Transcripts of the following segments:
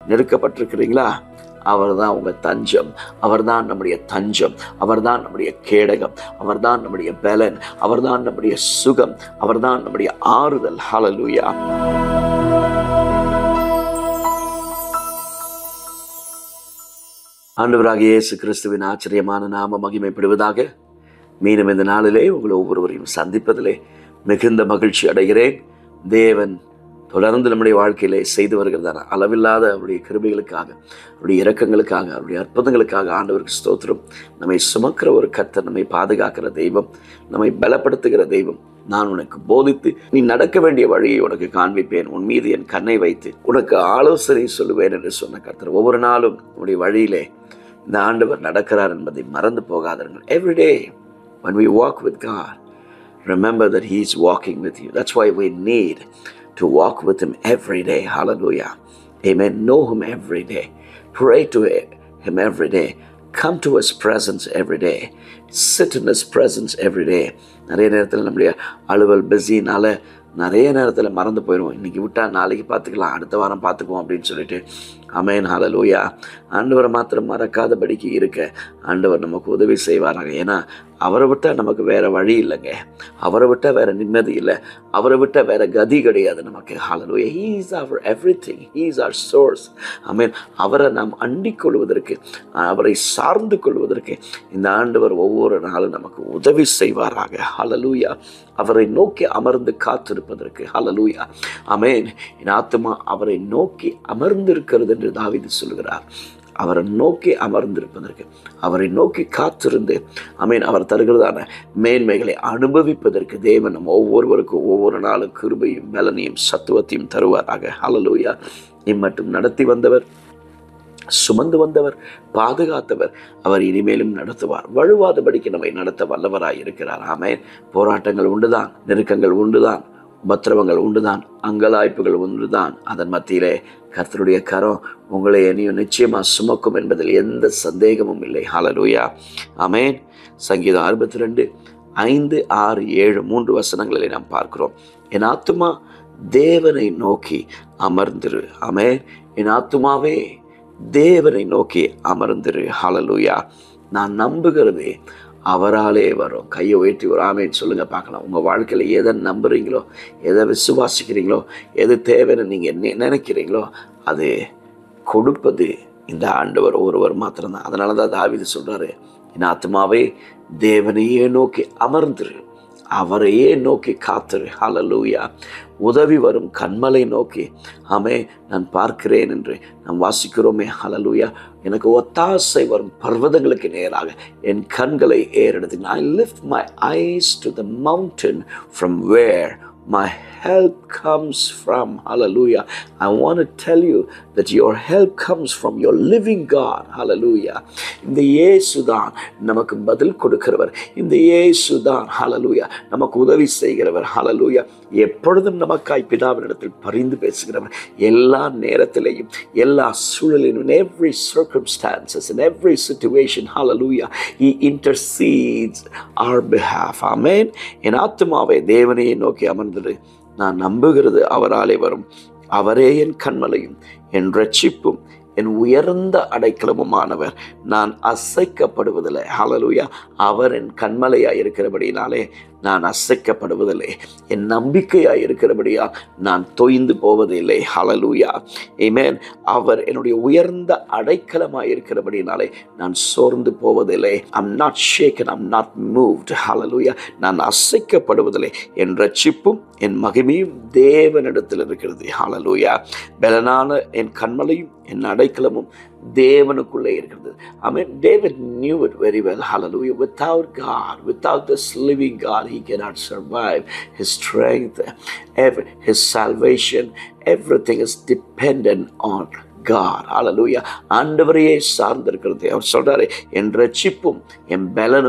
நெருக்கப்பட்டிருக்கிறீங்களா அவர்தான் உங்க தஞ்சம் அவர்தான் நம்முடைய தஞ்சம் அவர்தான் நம்முடைய கேடகம் அவர்தான் நம்முடைய பலன் அவர்தான் நம்முடைய சுகம் அவர்தான் நம்முடைய ஆறுதல் ஹalleluya ஆண்டவராக இயேசு கிறிஸ்துவின் ஆச்சரியமான நாம மகிமைப்படுவதாக மீண்டும் இந்த நாளிலே உங்களை ஒவ்வொருவரையும் சந்திப்பதிலே மிகுந்த மகிழ்ச்சி அடைகிறேன் தேவன் தொடர்ந்து நம்முடைய வாழ்க்கையிலே செய்து வருகிறதான அளவில்லாத அவருடைய கிருபைகளுக்காக அவருடைய இரக்கங்களுக்காக அவருடைய அற்புதங்களுக்காக ஆண்டவருக்கு ஸ்தோத்திரம் நம்மை சுமக்கிற ஒரு கர்த்தர் நம்மை பாதுகாக்கிற தெய்வம் நம்மை பலப்படுத்துகிற தெய்வம் நான் உனக்கு போதித்து நீ நடக்க வேண்டிய வழியை உனக்கு காண்பிப்பேன் உன் மீது என் கண்ணை வைத்து உனக்கு ஆலோசனை சொல்லுவேன் என்று சொன்ன கர்த்தர் ஒவ்வொரு நாளும் உன்னுடைய வழியிலே இந்த ஆண்டவர் நடக்கிறார் என்பதை மறந்து போகாதீர்கள் every day when we walk with God remember that He's walking with you. That's why we need to walk with Him every day. Hallelujah. Amen. Know Him every day. Pray to Him every day. Come to His presence every day. Sit in His presence every day. நிறைய நேரத்தில் நம்முடைய அலுவல் பிஸினால நிறைய நேரத்தில் மறந்து போயிடுவோம் இன்னைக்கு விட்டா நாளைக்கு பார்த்துக்கலாம் அடுத்த வாரம் பார்த்துக்குவோம் அப்படின்னு சொல்லிட்டு அமேன் ஹalleluya ஆண்டவரை மாத்திரம் மறக்காதபடிக்கு இருக்க ஆண்டவர் நமக்கு உதவி செய்வாராங்க ஏன்னா அவரை விட்டால் நமக்கு வேற வழி இல்லைங்க அவரை விட்டால் வேற நிம்மதி இல்லை அவரை விட்டால் வேற கதி கிடையாது நமக்கு ஹalleluya he is our everything he is our source அமேன் அவரை நாம் அண்டிக் கொள்வதற்கு அவரை சார்ந்து கொள்வதற்கு இந்த ஆண்டவர் ஒவ்வொரு நாளும் நமக்கு உதவி செய்வாராக ஹalleluya அவரை நோக்கி அமர்ந்து காத்திருப்பதற்கு ஹalleluya அமேன் என் ஆத்துமா அவரை நோக்கி அமர்ந்திருக்கிறது என்று தாவீது சொல்கிறார் அவரை நோக்கி அமர்ந்திருப்பதற்கு அவரை நோக்கி காத்திருந்து அமீன் அவர் தருகிறதான மேன்மைகளை அனுபவிப்பதற்கு தேவன் நம்ம ஒவ்வொருவருக்கும் ஒவ்வொரு நாளும் கிருபையும் பலனையும் சத்துவத்தையும் தருவாராக ஹalleluya இம்மட்டும் நடத்தி வந்தவர் சுமந்து வந்தவர் பாதுகாத்தவர் அவர் இனிமேலும் நடத்துவார் வழுவாதபடிக்கு நம்மை நடத்த வல்லவராய் இருக்கிறார் ஆமென் போராட்டங்கள் உண்டுதான் நெருக்கங்கள் உண்டுதான் உபத்திரவங்கள் உண்டுதான் அங்கலாய்ப்புகள் உண்டுதான் அதன் மத்தியிலே கர்த்தருடைய கரம் உங்களை இனியும் நிச்சயமா சுமக்கும் என்பதில் எந்த சந்தேகமும் இல்லை ஹalleluya ஆமென் சங்கீதம் அறுபத்தி ரெண்டு ஐந்து ஆறு ஏழு மூன்று வசனங்களை நாம் பார்க்கிறோம் என் ஆத்துமா தேவனை நோக்கி அமர்ந்திரு ஆமென் என் ஆத்துமாவே தேவனை நோக்கி அமர்ந்திரு ஹalleluya நான் நம்புகிறதே அவராலே வரும் கையை உயர்த்தி ஒரு ஆமேன்னு சொல்லுங்க பார்க்கலாம் உங்க வாழ்க்கையில எதை நம்புறீங்களோ எதை விசுவாசிக்கிறீங்களோ எது தேவைன்னு நீங்க நி- நினைக்கிறீங்களோ அது கொடுப்பது இந்த ஆண்டவர் ஒருவர் மாத்திரம்தான் அதனால தான் தாவீது சொல்றாரு என் ஆத்மாவே தேவனையே நோக்கி அமர்ந்திரு அவரையே நோக்கி காத்திரு ஹalleluya உதவி வரும் கண்மலை நோக்கி ஆமே நான் பார்க்கிறேன் என்று நாம் வாசிக்கிறோமே ஹalleluya எனக்கு ஒத்தாசை வரும் பர்வதங்களுக்கு நேராக என் கண்களை ஏறெடுத்து I lift my eyes to the mountain from where my help comes from hallelujah i want to tell you that your help comes from your living god hallelujah இந்த இயேசுதான் நமக்கு பதில் கொடுக்கிறவர் இந்த இயேசுதான் hallelujah நமக்கு உதவி செய்கிறவர் hallelujah எப்பொழுதும் நமக்காய் பிதாவினிடத்தில் பரிந்து பேசுகிறவர் எல்லா நேரத்திலேயும் எல்லா சூழலிலும் in every circumstances in every situation hallelujah he intercedes our behalf amen என் ஆத்துமாவை தேவனையே நோக்கி அமர்ந்தது நான் நம்புகிறது அவராலே வரும் அவரே என் கண்மலையும் என் ரட்சிப்பும் என் உயர்ந்த அடைக்கலமுமானவர் நான் அசைக்கப்படுவதில்லை ஹalleluya அவர் என் கண்மலையாய் இருக்கிறபடினாலே நான் அசைக்கப்படுவதில்லை என் நம்பிக்கையாய் இருக்கிறபடியா நான் தொய்ந்து போவதில்லை ஹalleluya ஆமென் அவர் என்னுடைய உயர்ந்த அடைக்கலமாய் இருக்கிறபடினாலே நான் சோர்ந்து போவதில்லை I'm not shaken I'm not moved hallelujah நான் அசைக்கப்படுவதில்லை என் ரட்சிப்பும் என் மகிமையும் தேவனிடத்தில் இருக்கிறது ஹalleluya பலனான என் கண்மலையும் என் அடைக்கலமும் தேவனுக்குள்ளே இருக்கிறது I mean, David knew it very well. Hallelujah. Without God, without this living God, he cannot survive. His strength, every, his salvation, everything is dependent on God. Hallelujah. ஆண்டவரையே சார்ந்திருக்கிறது அவர் சொல்றாரு என் ரட்சிப்பும் என் பலனும்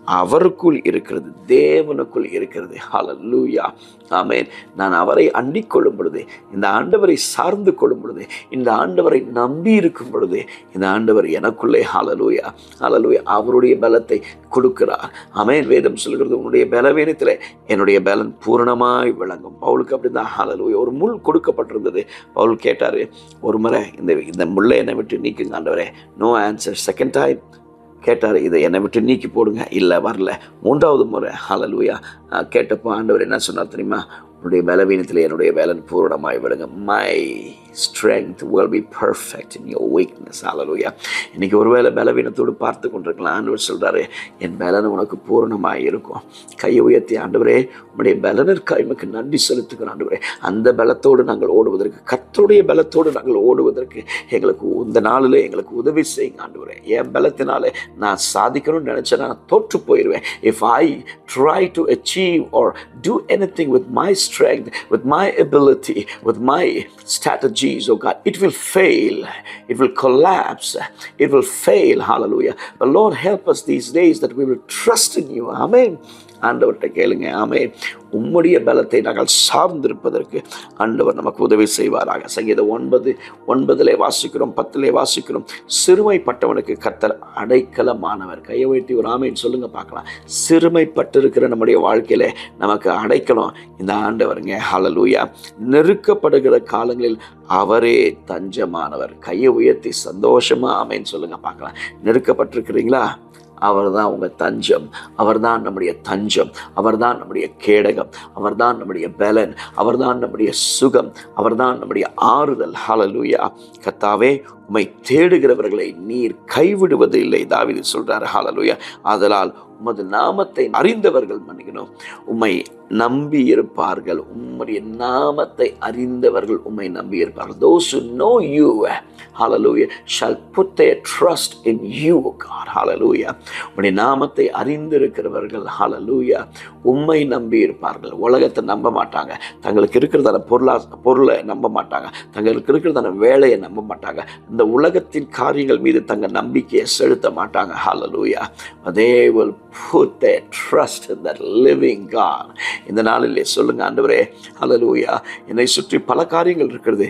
அவருக்குள் இருக்கிறது தேவனுக்குள் இருக்கிறது ஹalleluya ஆமென் நான் அவரை அண்டிக் கொள்ளும் பொழுது இந்த ஆண்டவரை சார்ந்து கொள்ளும் பொழுது இந்த ஆண்டவரை நம்பி இருக்கும் பொழுது இந்த ஆண்டவர் எனக்குள்ளே ஹalleluya ஹalleluya அவருடைய பலத்தை கொடுக்கிறார் ஆமென் வேதம் சொல்கிறது உன்னுடைய பலவீனத்தில் என்னுடைய பலன் பூரணமாய் விளங்கும் பவுலுக்கு அப்படிதான் ஹalleluya ஒரு முள் கொடுக்கப்பட்டிருந்தது பவுல் கேட்டாரு ஒரு முறை இந்த இந்த முள்ளை என்னை விட்டு நீக்குங்க ஆண்டவரே நோ ஆன்சர் செகண்ட் டைம் கேட்டார் இதை என்னை விட்டு நீக்கி போடுங்க இல்லை வரல மூன்றாவது முறை ஹalleluya அஹ் கேட்டப்போ ஆண்டவர் என்ன சொன்னார் தெரியுமா உன்னுடைய பலவீனத்தில் என்னுடைய வேலன் பூரணமாய் விடுங்க my strength will be perfect in your weakness hallelujah இன்னைக்கு ஒருவேளை பலவீனத்தோடு பார்த்து கொண்டிருக்கலாம் ஆண்டவர் சொல்றாரு என் பலன் உனக்கு பூரணமாய் இருக்கும் கையை உயர்த்தி ஆண்டவரே உம்முடைய பலனிற்காக எமக்கு நன்றி செலுத்துகிறோம் ஆண்டவரே அந்த பலத்தோடு நாங்கள் ஓடுவதற்கு கர்த்தருடைய பலத்தோடு நாங்கள் ஓடுவதற்கு எங்களுக்கு இந்த நாளில் எங்களுக்கு உதவி செய்யுங்க ஆண்டவரே என் பலத்தினால நான் சாதிக்கணும்னு நினைச்சேன் நான் தோற்று போயிடுவேன் if I try to achieve or do anything with my strength with my ability with my strategies oh God it will fail it will collapse it will fail hallelujah but Lord help us these days that we will trust in you amen ஆண்டவர்கிட்ட கேளுங்க ஆமே உம்முடைய பலத்தை நாங்கள் சார்ந்திருப்பதற்கு ஆண்டவர் நமக்கு உதவி செய்வாராக சங்கீதம் ஒன்பது ஒன்பதிலே வாசிக்கிறோம் பத்திலே வாசிக்கிறோம் சிறுமைப்பட்டவனுக்கு கர்த்தர் அடைக்கலமானவர் கையை வைத்து ஒரு ஆமைன்னு சொல்லுங்க பார்க்கலாம் சிறுமைப்பட்டிருக்கிற நம்முடைய வாழ்க்கையில நமக்கு அடைக்கலம் இந்த ஆண்டவருங்க ஹalleluya நெருக்கப்படுகிற காலங்களில் அவரே தஞ்சமானவர் கையை உயர்த்தி சந்தோஷமா ஆமைன்னு சொல்லுங்க பார்க்கலாம் நெருக்கப்பட்டிருக்கிறீங்களா அவர்தான் உங்க தஞ்சம் அவர்தான் நம்முடைய தஞ்சம் அவர்தான் நம்முடைய கேடகம் அவர்தான் நம்முடைய பலன் அவர்தான் நம்முடைய சுகம் அவர்தான் நம்முடைய ஆறுதல் ஹalleluya கத்தாவே உம்மை தேடுகிறவர்களை நீர் கைவிடுவது இல்லை தாவீது சொல்றாரு ஹalleluya அதனால் உமது நாமத்தை அறிந்தவர்கள் மன்னிக்கணும் உம்மை நம்பி இருப்பார்கள் உம்முடைய நாமத்தை அறிந்தவர்கள் உம்மை நம்பி இருப்பார்கள் those who know you hallelujah shall put their trust in you god hallelujah உம்முடைய நாமத்தை அறிந்திருக்கிறவர்கள் hallelujah உம்மை நம்பி இருப்பார்கள் உலகத்தை நம்ப மாட்டாங்க தங்களுக்கு இருக்கிறதான பொருளா பொருளை நம்ப மாட்டாங்க தங்களுக்கு இருக்கிறதான வேலையை நம்ப மாட்டாங்க இந்த உலகத்தின் காரியங்கள் மீது தங்க நம்பிக்கையை செலுத்த மாட்டாங்க hallelujah but they will put their trust in that living God இந்த நாளிலே சொல்லுங்க ஆண்டவரே ஹalleluya என்னை சுற்றி பல காரியங்கள் இருக்கிறது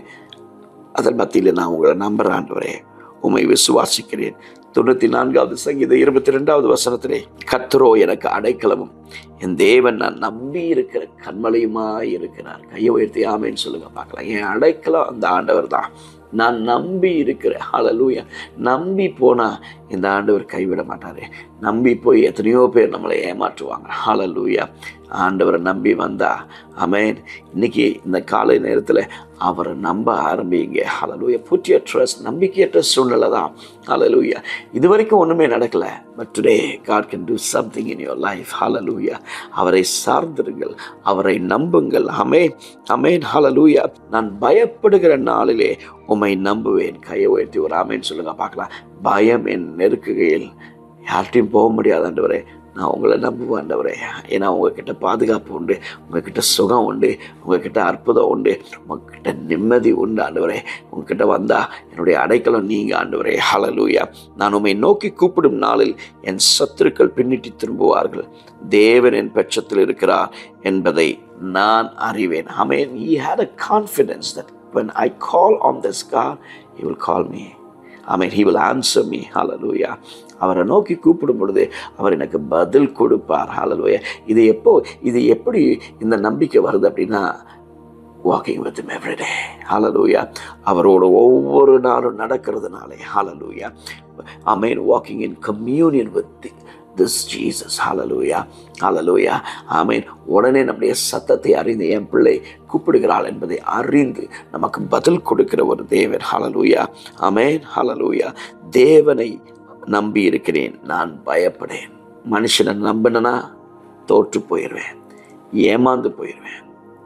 அதன் மத்தியில் நான் உங்களை நம்புறேன் ஆண்டவரே உம்மை விசுவாசிக்கிறேன் தொண்ணூத்தி நான்காவது சங்கீத இருபத்தி ரெண்டாவது வசனத்திலே கர்த்தரோ எனக்கு அடைக்கலமும் என் தேவன் நான் நம்பி இருக்கிற கண்மலையுமாய் இருக்கிறார் கையை உயர்த்தி ஆமேன்னு சொல்லுங்க பார்க்கலாம் என் அடைக்கலம் அந்த ஆண்டவர் தான் நான் நம்பி இருக்கிறேன் ஹalleluya நம்பி போனா இந்த ஆண்டவர் கைவிட மாட்டாரு நம்பி போய் எத்தனையோ பேர் நம்மளை ஏமாற்றுவாங்க ஹalleluya ஆண்டவரை நம்பி வந்தா அமேன் இன்னைக்கு இந்த காலை நேரத்தில் அவரை நம்ப ஆரம்பிங்க ஹalleluya put your trust நம்பிக்கையற்ற சூழ்நிலை தான் ஹalleluya இது வரைக்கும் ஒன்றுமே நடக்கல but today God can do something in your life hallelujah அவரை சார்ந்திருங்கள் அவரை நம்புங்கள் அமேன் அமேன் ஹalleluya நான் பயப்படுகிற நாளிலே உம்மை நம்புவேன் கையை உயர்த்தி ஒரு ஆமேன்னு சொல்லுங்க பார்க்கலாம் பயம் என் நெருக்குகையில் யார்கிட்டையும் போக முடியாது ஆண்டவரே நான் உங்களை நம்புவேன் ஆண்டவரே ஏன்னா உங்ககிட்ட பாதுகாப்பு உண்டு உங்ககிட்ட சுகம் உண்டு உங்ககிட்ட அற்புதம் உண்டு உங்ககிட்ட நிம்மதி உண்டு ஆண்டவரே உங்ககிட்ட வந்தா என்னுடைய அடைக்கலம் நீங்க ஆண்டவரே ஹalleluya நான் உம்மை நோக்கி கூப்பிடும் நாளில் என் சத்துருக்கள் பின்னிட்டு திரும்புவார்கள் தேவன் என் பட்சத்தில் இருக்கிறார் என்பதை நான் அறிவேன் ஆமென் he had a confidence that when I call on this God he will call me amen he will answer me hallelujah அவரை நோக்கி கூப்பிடும் பொழுது அவர் எனக்கு பதில் கொடுப்பார் ஹalleluya இது எப்போ இது எப்படி இந்த நம்பிக்கை வருது அப்படின்னா walking with him every day hallelujah அவரோட ஒவ்வொரு நாளும் நடக்கிறதுனாலே hallelujah ஆமென் walking in communion with this Jesus hallelujah hallelujah ஆமென் உடனே நம்முடைய சத்தத்தை அறிந்து என் பிள்ளை கூப்பிடுகிறாள் என்பதை அறிந்து நமக்கு பதில் கொடுக்கிற ஒரு தேவன் ஹalleluya ஆமென் ஹalleluya தேவனை நம்பி இருக்கிறேன் நான் பயப்படேன் மனுஷனை நம்பினா தோற்று போயிடுவேன் ஏமாந்து போயிடுவேன்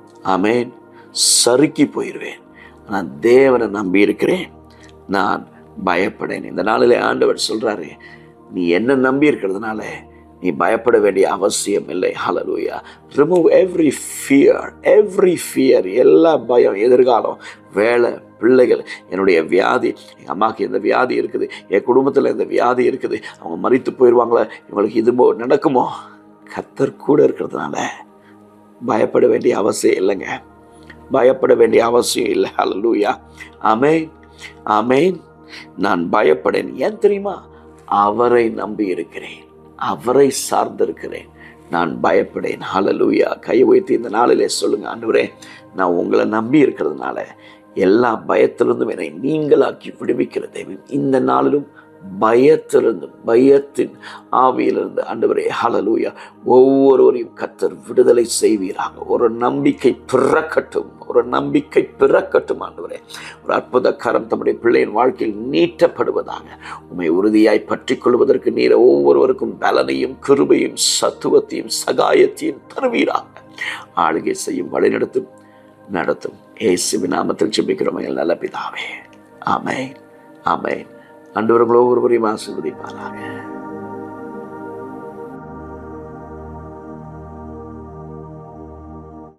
ஆமென் சறுக்கி போயிடுவேன் நான் தேவனை நம்பி இருக்கிறேன் நான் பயப்படேன் இந்த நாளிலே ஆண்டவர் சொல்றாரு நீ என்ன நம்பி இருக்கிறதுனால நீ பயப்பட வேண்டிய அவசியம் இல்லை hallelujah remove every fear every fear எல்லா பயம் எதிர்காலம் வேலை பிள்ளைகள் என்னுடைய வியாதி எங்கள் அம்மாவுக்கு இந்த வியாதி இருக்குது என் குடும்பத்தில் இந்த வியாதி இருக்குது அவங்க மறித்து போயிடுவாங்களே இவங்களுக்கு இது போ- நடக்குமோ கத்தர் கூட இருக்கிறதுனால பயப்பட வேண்டிய அவசியம் இல்லைங்க பயப்பட வேண்டிய அவசியம் இல்லை ஹalleluya ஆமென் ஆமென் நான் பயப்படேன் ஏன் தெரியுமா அவரை நம்பி இருக்கிறேன் அவரை சார்ந்திருக்கிறேன் நான் பயப்படேன் ஹalleluya கை உயர்த்தி இந்த நாளிலே சொல்லுங்க ஆண்டவரே நான் உங்களை நம்பி இருக்கிறதுனால எல்லா பயத்திலிருந்தும் என்னை நீங்களாக்கி விடுவிக்கிற தேவன் இந்த நாளிலும் பயத்திலிருந்து பயத்தின் ஆவியிலிருந்து ஆண்டவரே ஹalleluya ஒவ்வொருவரையும் கத்தர் விடுதலை செய்வீராக ஒரு நம்பிக்கை பிறக்கட்டும் ஒரு நம்பிக்கை பிறக்கட்டும் ஆண்டவரே ஒரு அற்புத கரம் தம்முடைய பிள்ளையின் வாழ்க்கையில் நீட்டப்படுவதாக உம்மை உறுதியாய் பற்றிக் கொள்வதற்கு நீர் ஒவ்வொருவருக்கும் பலனையும் கிருபையும் சத்துவத்தையும் சகாயத்தையும் தருவீராக ஆளுகை செய்யும் வழிநடத்தும் நடத்தும் ஏசுவின் நாமத்தில் ஜெபிக்கிறோம் எங்கள் நல்ல பிதாவே ஆமென் ஆமென் ஆண்டவர்களோ ஒருவரையும் ஆசீர்வதிப்பாராக